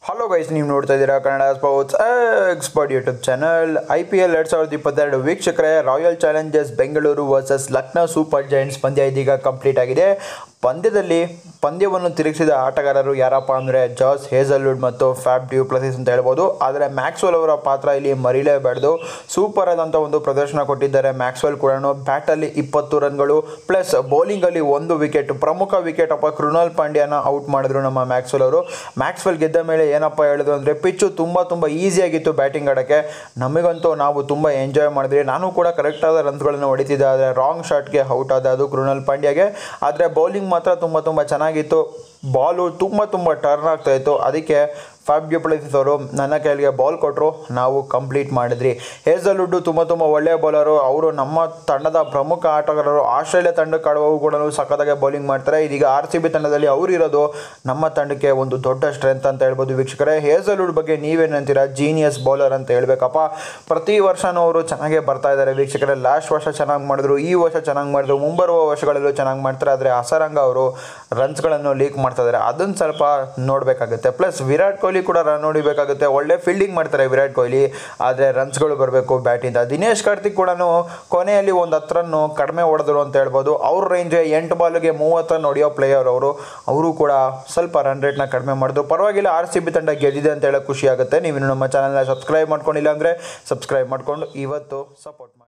hello guys ನೀವು ನೋಡ್ತಾ ಇದ್ದೀರಾ Kannada sports expert YouTube channel I P L ಎರಡು ಸಾವಿರದ ಇಪ್ಪತ್ತೆರಡು ವೀಕ್ಷಕರೇ Royal Challengers Bengaluru versus Lucknow Super Giants ಪಂದ್ಯ ಇದೀಗ ಕಂಪ್ಲೀಟ್ ಆಗಿದೆ ಪಂದ್ಯದಲ್ಲಿ ಪಂದ್ಯವನ್ನು ತಿರುಗಿಸಿದ ಆಟಗಾರರು ಯಾರಪ್ಪ ಅಂದರೆ ಜಾಸ್ ಹೇಸಲ್ವುಡ್ ಮತ್ತು ಫ್ಯಾಬ್ ಡ್ಯೂ ಪ್ಲಸಿಸ್ ಅಂತ ಹೇಳ್ಬೋದು ಆದರೆ ಮ್ಯಾಕ್ಸ್ವೆಲ್ ಅವರ ಪಾತ್ರ ಇಲ್ಲಿ ಮರಿಲೇಬಾರ್ದು ಸೂಪರ್ ಆದಂಥ ಒಂದು ಪ್ರದರ್ಶನ ಕೊಟ್ಟಿದ್ದಾರೆ ಮ್ಯಾಕ್ಸ್ವೆಲ್ ಕೂಡ ಬ್ಯಾಟಲ್ಲಿ ಇಪ್ಪತ್ತು ರನ್ಗಳು ಪ್ಲಸ್ ಬೌಲಿಂಗಲ್ಲಿ ಒಂದು ವಿಕೆಟ್ ಪ್ರಮುಖ ವಿಕೆಟ್ ಅಪ್ಪ ಕೃಣಾಲ್ ಪಾಂಡ್ಯನ ಔಟ್ ಮಾಡಿದ್ರು ನಮ್ಮ ಮ್ಯಾಕ್ಸ್ವೆಲ್ ಅವರು ಮ್ಯಾಕ್ಸ್ವೆಲ್ ಗೆದ್ದ ಮೇಲೆ ಏನಪ್ಪ ಹೇಳಿದ್ರು ಅಂದರೆ ಪಿಚ್ಚು ತುಂಬ ತುಂಬ ಈಸಿಯಾಗಿತ್ತು ಬ್ಯಾಟಿಂಗ್ ಆಡೋಕ್ಕೆ ನಮಗಂತೂ ನಾವು ತುಂಬ ಎಂಜಾಯ್ ಮಾಡಿದ್ವಿ ನಾನು ಕೂಡ ಕರೆಕ್ಟಾದ ರನ್ಸ್ಗಳನ್ನು ಹೊಡಿತಿದ್ದೆ ಆದರೆ ರಾಂಗ್ ಶಾಟ್ಗೆ ಔಟ್ ಆದ ಅದು ಕೃಣಾಲ್ ಪಾಂಡ್ಯಗೆ ಆದರೆ ಬೌಲಿಂಗ್ ಮಾತ್ರ ತುಂಬ ತುಂಬ ಚೆನ್ನಾಗಿತ್ತು ಬಾಲು ತುಂಬ ತುಂಬ ಟರ್ನ್ ಆಗ್ತಾ ಇತ್ತು ಅದಕ್ಕೆ ಫ್ಯಾಬ್ ಡ್ಯೂಪ್ಲಿಸಿಸ್ ಅವರು ನನ್ನ ಕೈಲಿಗೆ ಬಾಲ್ ಕೊಟ್ಟರು ನಾವು ಕಂಪ್ಲೀಟ್ ಮಾಡಿದ್ರಿ ಹೇಸಲ್ವುಡ್ಡು ತುಂಬ ತುಂಬ ಒಳ್ಳೆಯ ಬೌಲರು ಅವರು ನಮ್ಮ ತಂಡದ ಪ್ರಮುಖ ಆಟಗಾರರು ಆಸ್ಟ್ರೇಲಿಯಾ ತಂಡಕ್ಕೆ ಆಡುವವು ಕೂಡ ಸಖತ್ತಾಗಿ ಬೌಲಿಂಗ್ ಮಾಡ್ತಾರೆ ಇದೀಗ ಆರ್ ಸಿ ಬಿ ತಂಡದಲ್ಲಿ ಅವರು ಇರೋದು ನಮ್ಮ ತಂಡಕ್ಕೆ ಒಂದು ದೊಡ್ಡ ಸ್ಟ್ರೆಂತ್ ಅಂತ ಹೇಳ್ಬೋದು ವೀಕ್ಷಕರೇ ಹೇಸಲ್ವುಡ್ ಬಗ್ಗೆ ನೀವೇನಂತೀರಾ ಜೀನಿಯಸ್ ಬೌಲರ್ ಅಂತ ಹೇಳ್ಬೇಕಪ್ಪ ಪ್ರತಿ ವರ್ಷನೂ ಅವರು ಚೆನ್ನಾಗೇ ಬರ್ತಾ ಇದ್ದಾರೆ ವೀಕ್ಷಕರೇ ಲಾಸ್ಟ್ ವರ್ಷ ಚೆನ್ನಾಗಿ ಮಾಡಿದ್ರು ಈ ವರ್ಷ ಚೆನ್ನಾಗಿ ಮಾಡಿದ್ರು ಮುಂಬರುವ ವರ್ಷಗಳಲ್ಲೂ ಚೆನ್ನಾಗಿ ಮಾಡ್ತಾರೆ ಆದರೆ ಅಸರಂಗ ಅವರು ರನ್ಸ್ಗಳನ್ನು ಲೀಕ್ ಮಾಡ್ತಾ ಇದ್ದಾರೆ ಅದನ್ನು ಸ್ವಲ್ಪ ನೋಡಬೇಕಾಗುತ್ತೆ ಪ್ಲಸ್ ವಿರಾಟ್ ಕೊಹ್ಲಿ ಕೂಡ ರನ್ ಹೊಡಿಬೇಕಾಗುತ್ತೆ ಒಳ್ಳೆ ಫೀಲ್ಡಿಂಗ್ ಮಾಡ್ತಾರೆ ವಿರಾಟ್ ಕೊಹ್ಲಿ ಆದರೆ ರನ್ಸ್ಗಳು ಬರಬೇಕು ಬ್ಯಾಟಿಂದ ದಿನೇಶ್ ಕಾರ್ತಿಕ್ ಕೂಡ ಕೊನೆಯಲ್ಲಿ ಒಂದು ಹತ್ತು ರನ್ನು ಕಡಿಮೆ ಹೊಡೆದ್ರು ಅಂತ ಹೇಳ್ಬೋದು ಅವ್ರ ರೇಂಜ್ ಎಂಟು ಬಾಲ್ಗೆ ಮೂವತ್ತು ರನ್ ಹೊಡೆಯೋ ಪ್ಲೇಯರ್ ಅವರು ಅವರು ಕೂಡ ಸ್ವಲ್ಪ ರನ್ ರೇಟ್ನ ಕಡಿಮೆ ಮಾಡಿದ್ರು ಪರವಾಗಿಲ್ಲ ಆರ್ ಸಿ ಬಿ ತಂಡ ಗೆದ್ದಿದೆ ಅಂತ ಹೇಳೋಕ್ಕೆ ಖುಷಿ ಆಗುತ್ತೆ ನೀವು ನಮ್ಮ ಚಾನಲ್ನ ಸಬ್ಸ್ಕ್ರೈಬ್ ಮಾಡ್ಕೊಂಡಿಲ್ಲ ಅಂದರೆ ಸಬ್ಸ್ಕ್ರೈಬ್ ಮಾಡ್ಕೊಂಡು ಇವತ್ತು ಸಪೋರ್ಟ್ ಮಾಡಿ